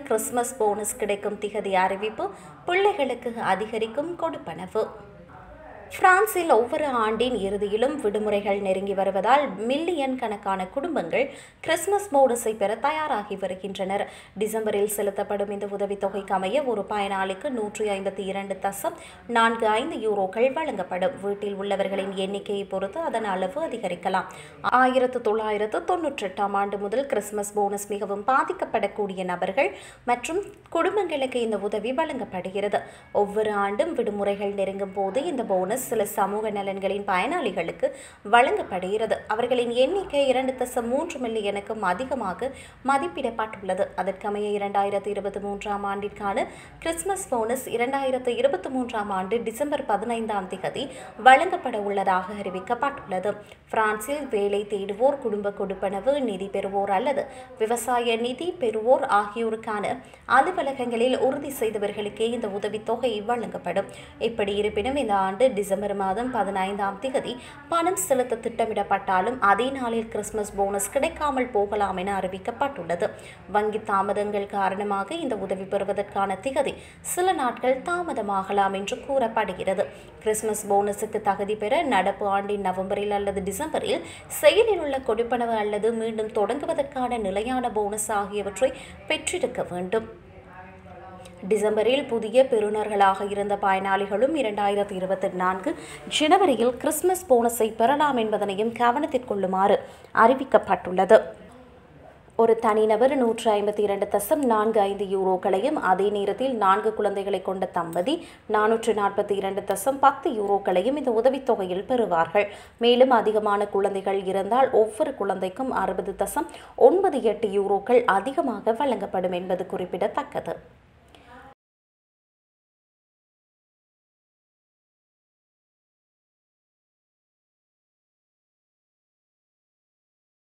Christmas bonus கிடைக்கும் திகதி அறிவிப்பு பிள்ளைகளுக்கு அதிகரிக்கும் கொடுப்பனவு பிரான்சில் ஒவ்வொரு ஆண்டின் இறுதியிலும் விடுமுறைகள் நெருங்கி வருவதால் மில்லியன் கணக்கான குடும்பங்கள் கிறிஸ்துமஸ் போனஸை பெற தயாராகி வருகின்றனர் டிசம்பரில் செலுத்தப்படும் இந்த உதவித்தொகைக்கு அமைய ஒரு பயனாளிக்கு நூற்றி ஐம்பத்தி இரண்டு தசம் நான்கு ஐந்து யூரோக்கள் வழங்கப்படும் வீட்டில் உள்ளவர்களின் எண்ணிக்கையை பொறுத்து அதன் அளவு அதிகரிக்கலாம் ஆயிரத்து தொள்ளாயிரத்து தொன்னூற்றி எட்டாம் ஆண்டு முதல் கிறிஸ்துமஸ் போனஸ் மிகவும் பாதிக்கப்படக்கூடிய நபர்கள் மற்றும் குடும்பங்களுக்கு இந்த உதவி வழங்கப்படுகிறது ஒவ்வொரு ஆண்டும் விடுமுறைகள் நெருங்கும் போது இந்த போனஸ் சில சமூக நலன்களின் பயனாளிகளுக்கு வழங்கப்படுகிறது அவர்களின் எண்ணிக்கை இரண்டு தசம் மூன்று மில்லியனுக்கும் அதிகமாக மதிப்பிடப்பட்டுள்ளது அதற்கமைய இரண்டாயிரத்தி இருபத்தி மூன்றாம் ஆண்டிற்கான கிறிஸ்துமஸ் போனஸ் இரண்டாயிரத்து இருபத்தி மூன்றாம் ஆண்டு டிசம்பர் பதினைந்தாம் திகதி வழங்கப்பட உள்ளதாக அறிவிக்கப்பட்டுள்ளது பிரான்சில் வேலை தேடுவோர் குடும்ப கொடுப்பனவு நிதி பெறுவோர் அல்லது விவசாய நிதி பெறுவோர் ஆகியோருக்கான அலுவலகங்களில் உறுதி செய்தவர்களுக்கே இந்த உதவித்தொகை வழங்கப்படும் இப்படி இருப்பினும் இந்த ஆண்டு டிசம்பர் மாதம் பதினைந்தாம் திகதி பணம் செலுத்த திட்டமிடப்பட்டாலும் அதே நாளில் கிறிஸ்துமஸ் போனஸ் கிடைக்காமல் போகலாம் என அறிவிக்கப்பட்டுள்ளது வங்கி தாமதங்கள் காரணமாக இந்த உதவி பெறுவதற்கான திகதி சில நாட்கள் தாமதமாகலாம் என்று கூறப்படுகிறது கிறிஸ்துமஸ் போனஸுக்கு தகுதி பெற நடப்பு ஆண்டின் நவம்பரில் அல்லது டிசம்பரில் செயலில் உள்ள கொடுப்பனவு அல்லது மீண்டும் தொடங்குவதற்கான நிலையான போனஸ் ஆகியவற்றை பெற்றிருக்க வேண்டும் டிசம்பரில் புதிய பெறுநர்களாக இருந்த பயனாளிகளும் இரண்டாயிரத்தி இருபத்தி நான்கு ஜனவரியில் கிறிஸ்துமஸ் போனஸை பெறலாம் என்பதனையும் கவனத்தில் கொள்ளுமாறு அறிவிக்கப்பட்டுள்ளது ஒரு தனிநபர் நூற்று ஐம்பத்தி இரண்டு தசம் நான்கு ஐந்து யூரோக்களையும் அதே நேரத்தில் நான்கு குழந்தைகளை கொண்ட தம்பதி நானூற்று நாற்பத்தி இரண்டு தசம் பத்து யூரோக்களையும் இந்த உதவித்தொகையில் பெறுவார்கள் மேலும் அதிகமான குழந்தைகள் இருந்தால் ஒவ்வொரு குழந்தைக்கும் அறுபது தசம் ஒன்பது எட்டு யூரோக்கள் அதிகமாக வழங்கப்படும் என்பது குறிப்பிடத்தக்கது